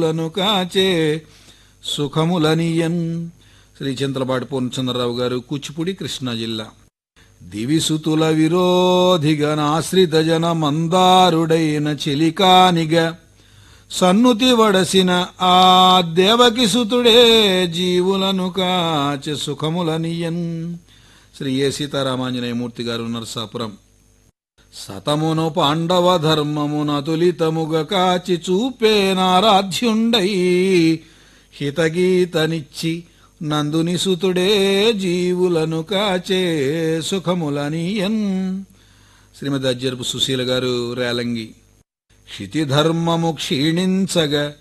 లను కాచే సుఖములనియన్ శ్రీ చింతలపాటి పూర్ణచంద్రరావు గారు కూచిపూడి కృష్ణా జిల్లా దివిసుతుల విరోధిగనాశ్రిత జన మందారుడైన చెలికానిగా సన్నుతి వడసిన ఆ దేవకి సుతుడే జీవులను కాచె సుఖములనియన్ శ్రీ ఏ సీతారామాంజనేయమూర్తి గారు నరసాపురం సతమును పాండవ ధర్మమునతులితముగ కాచి చూపే నారాధ్యుండై హితగీతనిచ్చి నందుని సుతుడే జీవులను కాచే సుఖములనియన్ శ్రీమతి అజ్జరపు సుశీల గారు రేలంగి క్షితిధర్మము క్షీణించగా